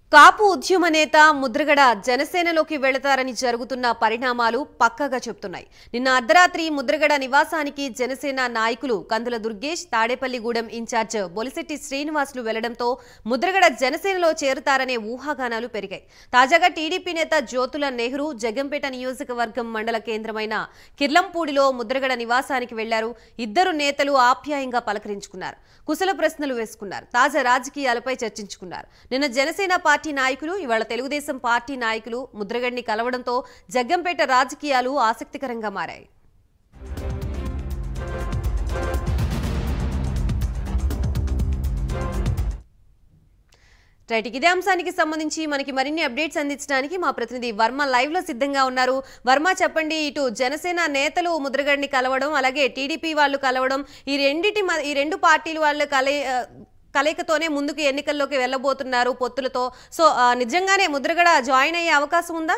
కాపు ఉద్యమ నేత ముద్రగడ జనసేనలోకి వెళతారని జరుగుతున్న పరిణామాలు పక్కగా చెప్తున్నాయి నిన్న అర్ధరాత్రి ముద్రగడ నివాసానికి జనసేన నాయకులు కందుల దుర్గేష్ తాడేపల్లిగూడెం ఇన్ఛార్జ్ బొలిశెట్టి శ్రీనివాసులు వెళ్లడంతో ముద్రగడ జనసేనలో చేరుతారనే ఊహాగానాలు పెరిగాయి తాజాగా టీడీపీ నేత జ్యోతుల నెహ్రూ జగంపేట నియోజకవర్గం మండల కేంద్రమైన కిర్లంపూడిలో ముద్రగడ నివాసానికి వెళ్లారు ఇద్దరు నేతలు ఆప్యాయంగా పలకరించుకున్నారు కుశల ప్రశ్నలు వేసుకున్నారు తాజా రాజకీయాలపై చర్చించుకున్నారు నిన్న జనసేన పార్టీ నాయకులు ఇవాళ తెలుగుదేశం పార్టీ నాయకులు ముద్రగడ్ని కలవడంతో జగ్గంపేట రాజకీయాలు ఆసక్తికరంగా మారాయి రైట్ ఇదే అంశానికి సంబంధించి మనకి మరిన్ని అప్డేట్స్ అందించడానికి మా ప్రతినిధి వర్మ లైవ్ లో సిద్ధంగా ఉన్నారు వర్మ చెప్పండి ఇటు జనసేన నేతలు ముద్రగడ్ని కలవడం అలాగే టీడీపీ వాళ్ళు కలవడం ఈ రెండిటి మ- ఈ రెండు పార్టీలు వాళ్ళు కలయి ఆ, కలయికతోనే ముందుకు ఎన్నికల్లోకి వెళ్ళబోతున్నారు పొత్తులతో సో ఆ, నిజంగానే ముద్రగడ జాయిన్ అయ్యే అవకాశం ఉందా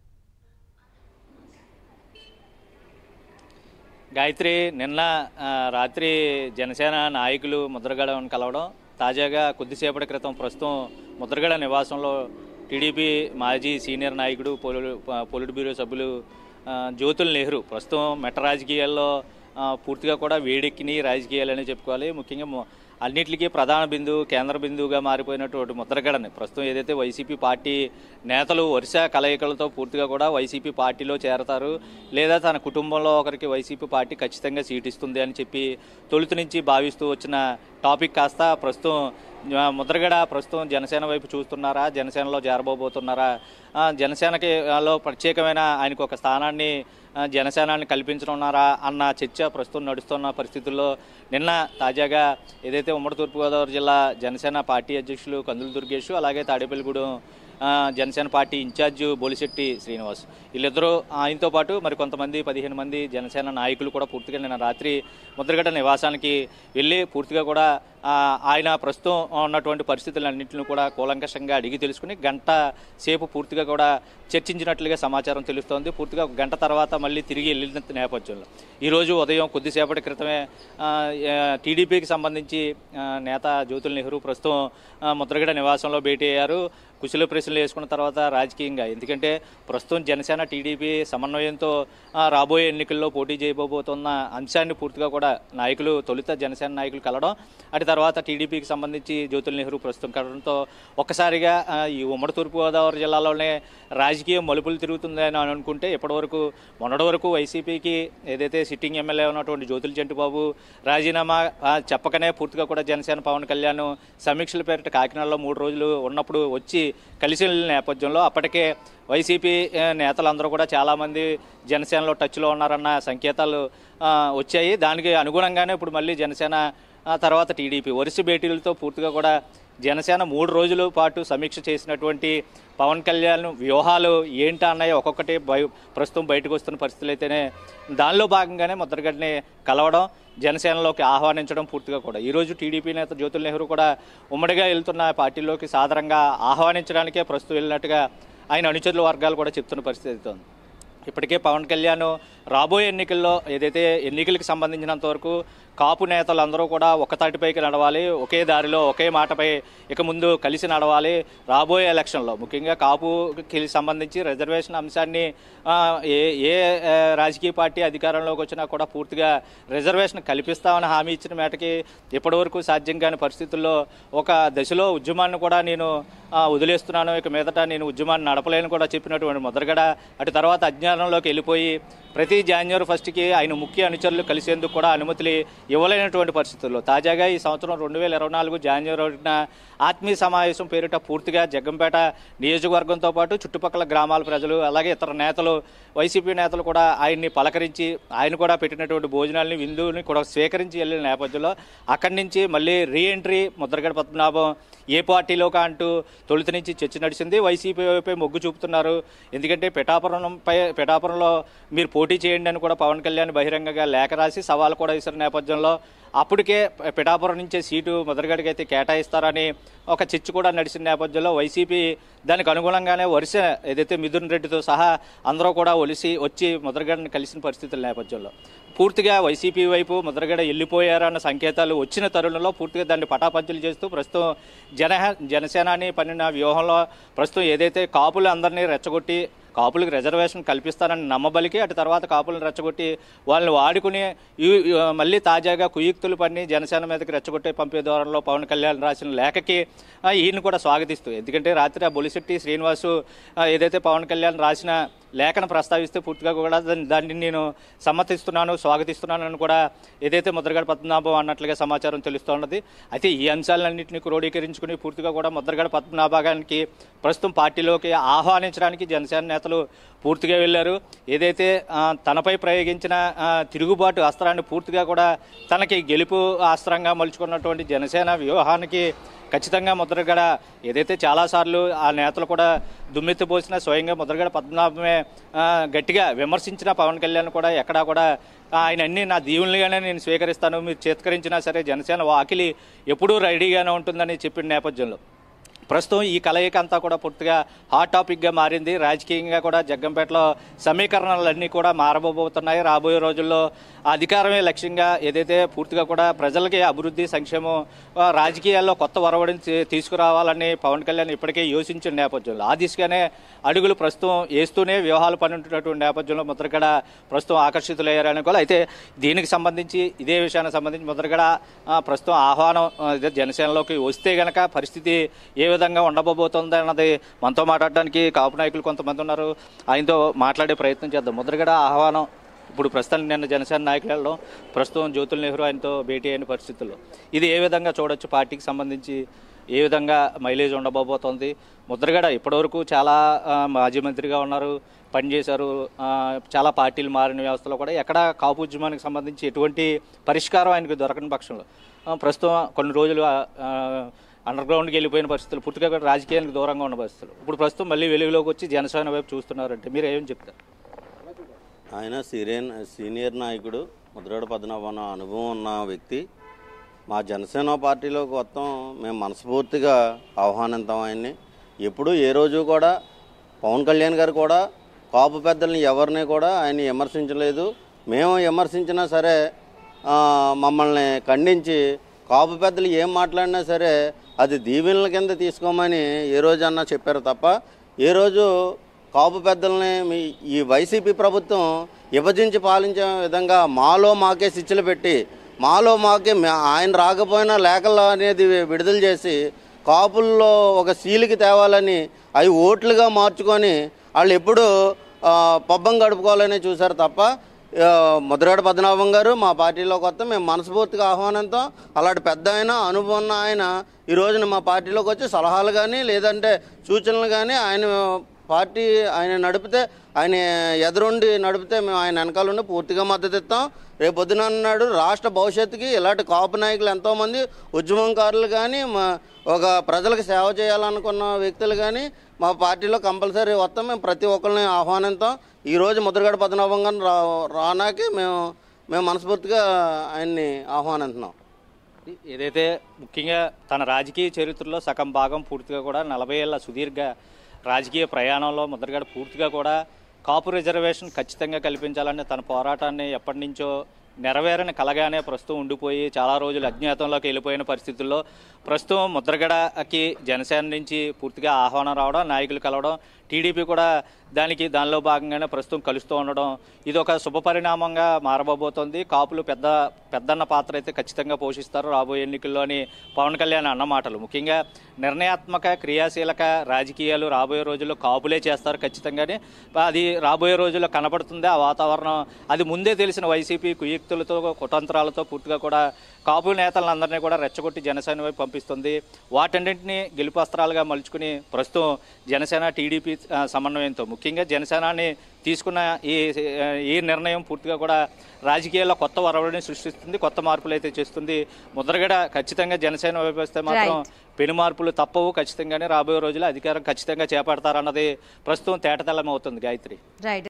గాయత్రి నిన్న ఆ, రాత్రి జనసేన నాయకులు ముద్రగడను కలవడం తాజాగా కొద్దిసేపటి క్రితం ప్రస్తుతం ముద్రగడ నివాసంలో టీడీపీ మాజీ సీనియర్ నాయకుడు పొలి పొలిట్ బ్యూరో సభ్యులు ఆ, జ్యోతుల్ నెహ్రూ ప్రస్తుతం మెట్ట రాజకీయాల్లో ఆ, పూర్తిగా కూడా వేడెక్కిని రాజకీయాలని చెప్పుకోవాలి ముఖ్యంగా ము- అన్నిటికీ ప్రధాన బిందువు కేంద్ర బిందువుగా మారిపోయినటువంటి ముద్రగడని ప్రస్తుతం ఏదైతే వైసీపీ పార్టీ నేతలు వరుస కలయికలతో పూర్తిగా కూడా వైసీపీ పార్టీలో చేరతారు లేదా తన కుటుంబంలో ఒకరికి వైసీపీ పార్టీ ఖచ్చితంగా సీట్ ఇస్తుంది అని చెప్పి తొలుత నుంచి భావిస్తూ వచ్చిన టాపిక్ కాస్త ప్రస్తుతం ఆ, ముద్రగడ ప్రస్తుతం జనసేన వైపు చూస్తున్నారా జనసేనలో చేరబోబోతున్నారా ఆ, జనసేనకి ఆ, లో ప్రత్యేకమైన ఆయనకు ఒక స్థానాన్ని ఆ, జనసేనాన్ని కల్పించనున్నారా అన్న చర్చ ప్రస్తుతం నడుస్తున్న పరిస్థితుల్లో నిన్న తాజాగా ఏదైతే ఉమ్మడి తూర్పుగోదావరి జిల్లా జనసేన పార్టీ అధ్యక్షులు కందుల దుర్గేష్ అలాగే తాడేపల్లిగూడెం ఆ, జనసేన పార్టీ ఇన్ఛార్జ్ బోలిశెట్టి శ్రీనివాస్ వీళ్ళిద్దరూ ఆయనతో పాటు మరి కొంతమంది పదిహేను మంది జనసేన నాయకులు కూడా పూర్తిగా నిన్న రాత్రి ముద్రగడ్డ నివాసానికి వెళ్ళి పూర్తిగా కూడా ఆ, ఆయన ప్రస్తుతం ఉన్నటువంటి పరిస్థితులన్నింటిని కూడా కూలంకషంగా అడిగి తెలుసుకుని గంట సేపు పూర్తిగా కూడా చర్చించినట్లుగా సమాచారం తెలుస్తోంది పూర్తిగా ఒక గంట తర్వాత మళ్ళీ తిరిగి వెళ్ళిన నేపథ్యంలో ఈరోజు ఉదయం కొద్దిసేపటి క్రితమే ఆ, ఆ, టీడీపీకి సంబంధించి ఆ, నేత జ్యోతుల నెహ్రూ ప్రస్తుతం ఆ, ముద్రగడ నివాసంలో భేటీ అయ్యారు కుశల ప్రశ్నలు వేసుకున్న తర్వాత రాజకీయంగా ఎందుకంటే ప్రస్తుతం జనసేన టీడీపీ సమన్వయంతో ఆ, రాబోయే ఎన్నికల్లో పోటీ చేయబోతున్న అంశాన్ని పూర్తిగా కూడా నాయకులు తొలుత జనసేన నాయకులు కలవడం అటు తర్వాత టీడీపీకి సంబంధించి జ్యోతుల నెహ్రూ ప్రస్తుతం కలవడంతో ఒక్కసారిగా ఆ, ఈ ఉమ్మడి తూర్పుగోదావరి జిల్లాలోనే రాజకీయం మలుపులు తిరుగుతుందని అని అనుకుంటే ఇప్పటివరకు మొన్నటి వరకు వైసీపీకి ఏదైతే సిట్టింగ్ ఎమ్మెల్యే ఉన్నటువంటి జ్యోతుల చంటిబాబు రాజీనామా ఆ, చెప్పకనే పూర్తిగా కూడా జనసేన పవన్ కళ్యాణ్ సమీక్షల పేరిట కాకినాడలో మూడు రోజులు ఉన్నప్పుడు వచ్చి కలిసి వెళ్ళిన నేపథ్యంలో అప్పటికే వైసీపీ ఆ, నేతలందరూ కూడా చాలామంది జనసేనలో టచ్లో ఉన్నారన్న సంకేతాలు ఆ, వచ్చాయి దానికి అనుగుణంగానే ఇప్పుడు మళ్ళీ జనసేన ఆ తర్వాత టీడీపీ వరుస భేటీలతో పూర్తిగా కూడా జనసేన మూడు రోజుల పాటు సమీక్ష చేసినటువంటి పవన్ కళ్యాణ్ వ్యూహాలు ఏంటా అన్నాయి ఒక్కొక్కటి బయ ప్రస్తుతం బయటకు వస్తున్న పరిస్థితులు అయితేనే దానిలో భాగంగానే ముద్రగడ్ని కలవడం జనసేనలోకి ఆహ్వానించడం పూర్తిగా కూడా ఈరోజు టీడీపీ నేత జ్యోతుల నెహ్రూ కూడా ఉమ్మడిగా వెళ్తున్న పార్టీలోకి సాధారణంగా ఆహ్వానించడానికే ప్రస్తుతం వెళ్ళినట్టుగా ఆయన అనుచరుల వర్గాలు కూడా చెప్తున్న పరిస్థితి అయితే ఉంది ఇప్పటికే పవన్ కళ్యాణ్ రాబోయే ఎన్నికల్లో ఏదైతే ఎన్నికలకు సంబంధించినంత వరకు కాపు నేతలందరూ కూడా ఒక తాటిపైకి నడవాలి ఒకే దారిలో ఒకే మాటపై ఇక ముందు కలిసి నడవాలి రాబోయే ఎలక్షన్లో ముఖ్యంగా కాపుకి సంబంధించి రిజర్వేషన్ అంశాన్ని ఆ, ఏ ఏ ఆ, రాజకీయ పార్టీ అధికారంలోకి వచ్చినా కూడా పూర్తిగా రిజర్వేషన్ కల్పిస్తామని హామీ ఇచ్చిన మేటకి ఇప్పటివరకు సాధ్యం కాని పరిస్థితుల్లో ఒక దశలో ఉద్యమాన్ని కూడా నేను ఆ, వదిలేస్తున్నాను ఇక మీదట నేను ఉద్యమాన్ని నడపలేను కూడా చెప్పినటువంటి ముద్రగడ అటు తర్వాత అజ్ఞానంలోకి వెళ్ళిపోయి ప్రతి జాన్యువరి ఫస్ట్కి ఆయన ముఖ్య అనుచరులు కలిసేందుకు కూడా అనుమతులు ఇవ్వలేనటువంటి పరిస్థితుల్లో తాజాగా ఈ సంవత్సరం రెండు వేల ఇరవై నాలుగు జాన్యువరి ఒకటిన ఆత్మీయ సమావేశం పేరిట పూర్తిగా జగ్గంపేట నియోజకవర్గంతో పాటు చుట్టుపక్కల గ్రామాల ప్రజలు అలాగే ఇతర నేతలు వైసీపీ నేతలు కూడా ఆయన్ని పలకరించి ఆయన కూడా పెట్టినటువంటి భోజనాలని విందుని కూడా స్వీకరించి వెళ్ళిన నేపథ్యంలో అక్కడి నుంచి మళ్ళీ రీఎంట్రీ ముద్రగడ పద్మనాభం ఏ పార్టీలోకా అంటూ తొలుత నుంచి చర్చ నడిచింది వైసీపీ వైపే మొగ్గు చూపుతున్నారు ఎందుకంటే పిఠాపురంపై పిఠాపురంలో మీరు పోటీ చేయండి అని కూడా పవన్ కళ్యాణ్ బహిరంగంగా లేఖ రాసి సవాల్ కూడా ఇస్తున్న నేపథ్యంలో అప్పటికే పిఠాపురం నుంచే సీటు మొదటిగడికి అయితే కేటాయిస్తారని ఒక చర్చ కూడా నడిచిన నేపథ్యంలో వైసీపీ దానికి అనుగుణంగానే వరుస ఏదైతే మిథున్ రెడ్డితో సహా అందరూ కూడా ఒలిసి వచ్చి మొదటిగడిని కలిసిన పరిస్థితుల నేపథ్యంలో పూర్తిగా వైసీపీ వైపు ముద్రగడ వెళ్ళిపోయారన్న సంకేతాలు వచ్చిన తరుణంలో పూర్తిగా దాన్ని పటాపంచులు చేస్తూ ప్రస్తుతం జన జనసేనాని పన్నిన వ్యూహంలో ప్రస్తుతం ఏదైతే కాపులు అందరినీ రెచ్చగొట్టి కాపులకు రిజర్వేషన్ కల్పిస్తారని నమ్మబలికి అటు తర్వాత కాపులను రెచ్చగొట్టి వాళ్ళని వాడుకుని ఈ- ఈ మళ్ళీ తాజాగా కుయుక్తులు పన్ని జనసేన మీదకి రెచ్చగొట్టే పంపే దూరంలో పవన్ కళ్యాణ్ రాసిన లేఖకి ఆ, ఈయన కూడా స్వాగతిస్తూ ఎందుకంటే రాత్రి ఆ బొలిశెట్టి శ్రీనివాసు ఆ, ఏదైతే పవన్ కళ్యాణ్ రాసిన లేఖను ప్రస్తావిస్తే పూర్తిగా కూడా దాన్ని- దాన్ని నేను సమ్మతిస్తున్నాను స్వాగతిస్తున్నానని కూడా ఏదైతే ముద్రగడ పద్మనాభం అన్నట్లుగా సమాచారం తెలుస్తోన్నది అయితే ఈ అంశాలన్నింటినీ క్రోడీకరించుకుని పూర్తిగా కూడా ముద్రగడ పద్మనాభానికి ప్రస్తుతం పార్టీలోకి ఆహ్వానించడానికి జనసేన నేతలు పూర్తిగా వెళ్ళారు ఏదైతే ఆ, తనపై ప్రయోగించిన ఆ, తిరుగుబాటు అస్త్రాన్ని పూర్తిగా కూడా తనకి గెలుపు అస్త్రంగా మలుచుకున్నటువంటి జనసేన వ్యూహానికి ఖచ్చితంగా ముద్రగడ ఏదైతే చాలాసార్లు ఆ నేతలు కూడా దుమ్మెత్తిపోసిన స్వయంగా ముద్రగడ పద్మనాభమే ఆ, గట్టిగా విమర్శించిన పవన్ కళ్యాణ్ కూడా ఎక్కడా కూడా ఆయన అన్ని నా దీవులుగానే నేను స్వీకరిస్తాను మీరు చేత్కరించినా సరే జనసేన వాకిలి ఎప్పుడూ రెడీగానే ఉంటుందని చెప్పిన నేపథ్యంలో ప్రస్తుతం ఈ కలయిక అంతా కూడా పూర్తిగా హాట్ టాపిక్గా మారింది రాజకీయంగా కూడా జగ్గంపేటలో సమీకరణలన్నీ కూడా మారబోతున్నాయి రాబోయే రోజుల్లో ఆ అధికారమే లక్ష్యంగా ఏదైతే పూర్తిగా కూడా ప్రజలకి అభివృద్ధి సంక్షేమం ఆ, రాజకీయాల్లో కొత్త ఒరవడిని తీ- తీసుకురావాలని పవన్ కళ్యాణ్ ఇప్పటికే యోచించిన నేపథ్యంలో ఆ దిశగానే అడుగులు ప్రస్తుతం వేస్తూనే వ్యూహాలు పనుంటున్నటువంటి నేపథ్యంలో ముద్రగడ ప్రస్తుతం ఆకర్షితులయ్యారని కూడా అయితే దీనికి సంబంధించి ఇదే విషయానికి సంబంధించి ముద్రగడ ఆ, ప్రస్తుతం ఆహ్వానం ఆ, ఇదే జనసేనలోకి వస్తే గనక పరిస్థితి ఏ విధంగా ఉండబోతోంది అన్నది మనతో మాట్లాడడానికి కాపు నాయకులు కొంతమంది ఉన్నారు ఆయనతో మాట్లాడే ప్రయత్నం చేద్దాం ముద్రగడ ఆహ్వానం ఇప్పుడు ప్రస్తుతానికి నిన్న జనసేన నాయకులలో ప్రస్తుతం జ్యోతుల్ నెహ్రూ ఆయనతో భేటీ అయిన పరిస్థితుల్లో ఇది ఏ విధంగా చూడొచ్చు పార్టీకి సంబంధించి ఏ విధంగా మైలేజ్ ఉండబోతోంది ముద్రగడ ఇప్పటివరకు చాలా ఆ, మాజీ మంత్రిగా ఉన్నారు పనిచేశారు ఆ, చాలా పార్టీలు మారిన వ్యవస్థలో కూడా ఎక్కడ కాపు ఉద్యమానికి సంబంధించి ఎటువంటి పరిష్కారం ఆయనకు దొరకని పక్షంలో ఆ, ప్రస్తుతం కొన్ని రోజులు అండర్ గ్రౌండ్కి వెళ్ళిపోయిన పరిస్థితులు పూర్తిగా కూడా రాజకీయానికి దూరంగా ఉన్న పరిస్థితులు ఇప్పుడు ప్రస్తుతం మళ్ళీ వెలుగులోకి వచ్చి జనసేన వైపు చూస్తున్నారంటే మీరు ఏం చెప్తారు ఆయన సీరియన్ సీనియర్ నాయకుడు ముద్రగడ పద్మనాభం అనుభవం ఉన్న వ్యక్తి మా జనసేన పార్టీలోకి మొత్తం మేము మనస్ఫూర్తిగా ఆహ్వానిస్తాం ఆయన్ని ఎప్పుడు ఏ రోజు కూడా పవన్ కళ్యాణ్ గారు కూడా కాపు పెద్దల్ని ఎవరిని కూడా ఆయన విమర్శించలేదు మేము విమర్శించినా సరే ఆ, మమ్మల్ని ఖండించి కాపు పెద్దలు ఏం మాట్లాడినా సరే అది దీవెనల కింద తీసుకోమని ఏ రోజన్నా చెప్పారు తప్ప ఏ రోజు కాపు పెద్దల్ని మీ ఈ వైసీపీ ప్రభుత్వం విభజించి పాలించే విధంగా మాలో మాకే శిక్షలు పెట్టి మాలో మాకే మే- ఆయన రాకపోయినా లేఖలు అనేది విడుదల చేసి కాపుల్లో ఒక సీలికి తేవాలని అవి ఓట్లుగా మార్చుకొని వాళ్ళు ఎప్పుడు ఆ, పబ్బం గడుపుకోవాలని చూశారు తప్ప ఆ, ముద్రగడ పద్మనాభం గారు మా పార్టీలో కొత్త మేము మనస్ఫూర్తిగా ఆహ్వానంతో అలాంటి పెద్ద ఆయన అనుభవం ఉన్న ఆయన ఈ రోజున మా పార్టీలోకి వచ్చి సలహాలు కానీ లేదంటే సూచనలు కానీ ఆయన పార్టీ ఆయన నడిపితే ఆయన ఎదురుండి నడిపితే మేము ఆయన వెనకాల ఉండి పూర్తిగా మద్దతు ఇస్తాం రేపు పొద్దున అన్నాడు రాష్ట్ర భవిష్యత్తుకి ఇలాంటి కాపు నాయకులు ఎంతోమంది ఉద్యమంకారులు కానీ మా ఒక ప్రజలకు సేవ చేయాలనుకున్న వ్యక్తులు కానీ మా పార్టీలో కంపల్సరీ వస్తాం మేము ప్రతి ఒక్కరిని ఆహ్వానిస్తాం ఈరోజు ముద్రగడ పద్మనాభం గారిని రా రానాకి మేము మేము మనస్ఫూర్తిగా ఆయన్ని ఆహ్వానిస్తున్నాం ఏదైతే ముఖ్యంగా తన రాజకీయ చరిత్రలో సగం భాగం పూర్తిగా కూడా నలభై ఏళ్ళ సుదీర్ఘ రాజకీయ ప్రయాణంలో ముద్రగడ పూర్తిగా కూడా కాపు రిజర్వేషన్ ఖచ్చితంగా కల్పించాలనే తన పోరాటాన్ని ఎప్పటి నుంచో నెరవేరని కలగానే ప్రస్తుతం ఉండిపోయి చాలా రోజులు అజ్ఞాతంలోకి వెళ్ళిపోయిన పరిస్థితుల్లో ప్రస్తుతం ముద్రగడకి జనసేన నుంచి పూర్తిగా ఆహ్వానం రావడం నాయకులు కలవడం టీడీపీ కూడా దానికి దానిలో భాగంగానే ప్రస్తుతం కలుస్తూ ఉండడం ఇది ఒక శుభ పరిణామంగా మారబోతోంది కాపులు పెద్ద పెద్దన్న పాత్ర అయితే ఖచ్చితంగా పోషిస్తారు రాబోయే ఎన్నికల్లో అని పవన్ కళ్యాణ్ అన్న మాటలు ముఖ్యంగా నిర్ణయాత్మక క్రియాశీలక రాజకీయాలు రాబోయే రోజుల్లో కాపులే చేస్తారు ఖచ్చితంగానే అది రాబోయే రోజుల్లో కనపడుతుంది ఆ వాతావరణం అది ముందే తెలిసిన వైసీపీ కుయుక్తులతో కుతంత్రాలతో పూర్తిగా కూడా కాపు నేతలందరినీ కూడా రెచ్చగొట్టి జనసేన వైపు పంపిస్తుంది వాటన్నింటినీ గెలుపస్త్రాలుగా మలుచుకుని ప్రస్తుతం జనసేన టీడీపీ ఆ, సమన్వయంతో ముఖ్యంగా జనసేనాన్ని తీసుకున్న ఈ ఈ నిర్ణయం పూర్తిగా కూడా రాజకీయాల్లో కొత్త వరవడిని సృష్టిస్తుంది కొత్త మార్పులు అయితే చేస్తుంది ముద్రగడ ఖచ్చితంగా జనసేన వైపు వస్తే మాత్రం పెను మార్పులు తప్పవు ఖచ్చితంగానే రాబోయే రోజుల్లో అధికారం ఖచ్చితంగా చేపడతారన్నది ప్రస్తుతం తేటతెల్లం అవుతుంది గాయత్రి రైట్